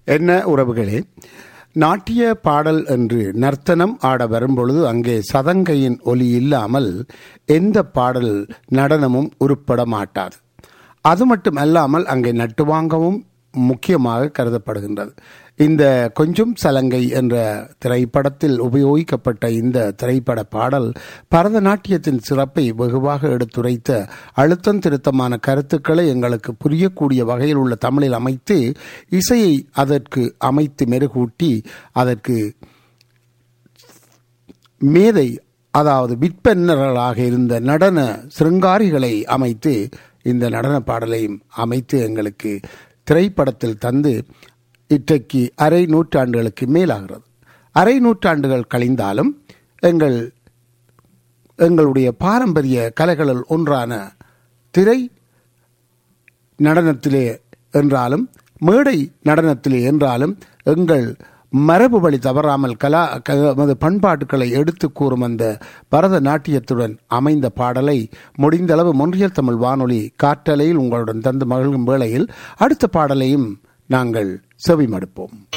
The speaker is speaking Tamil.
என்ன உறவுகளே நாட்டிய பாடல் என்று நர்த்தனம் ஆட வரும்பொழுது அங்கே சதங்கையின் ஒலி இல்லாமல் எந்த பாடல் நடனமும் உருப்பட மாட்டாது அது மட்டும் அல்லாமல் அங்கே நட்டுவாங்கவும் முக்கியமாக கருதப்படுகின்றது இந்த கொஞ்சம் சலங்கை என்ற திரைப்படத்தில் உபயோகிக்கப்பட்ட இந்த திரைப்பட பாடல் பரதநாட்டியத்தின் சிறப்பை வெகுவாக எடுத்துரைத்த அழுத்தம் திருத்தமான கருத்துக்களை எங்களுக்கு புரியக்கூடிய வகையில் உள்ள தமிழில் அமைத்து இசையை அதற்கு அமைத்து மெருகூட்டி அதற்கு மேதை அதாவது விற்பனர்களாக இருந்த நடன சிருங்காரிகளை அமைத்து இந்த நடன பாடலையும் அமைத்து எங்களுக்கு திரைப்படத்தில் தந்து இன்றைக்கு அரை நூற்றாண்டுகளுக்கு மேலாகிறது அரை நூற்றாண்டுகள் கழிந்தாலும் எங்கள் எங்களுடைய பாரம்பரிய கலைகளில் ஒன்றான திரை நடனத்திலே என்றாலும் மேடை நடனத்திலே என்றாலும் எங்கள் மரபு வழி தவறாமல் கலா நமது பண்பாட்டுகளை எடுத்து கூறும் அந்த பரதநாட்டியத்துடன் அமைந்த பாடலை முடிந்தளவு மொன்றியல் தமிழ் வானொலி காற்றலையில் உங்களுடன் தந்து மகிழும் வேளையில் அடுத்த பாடலையும் நாங்கள் செவிமடுப்போம்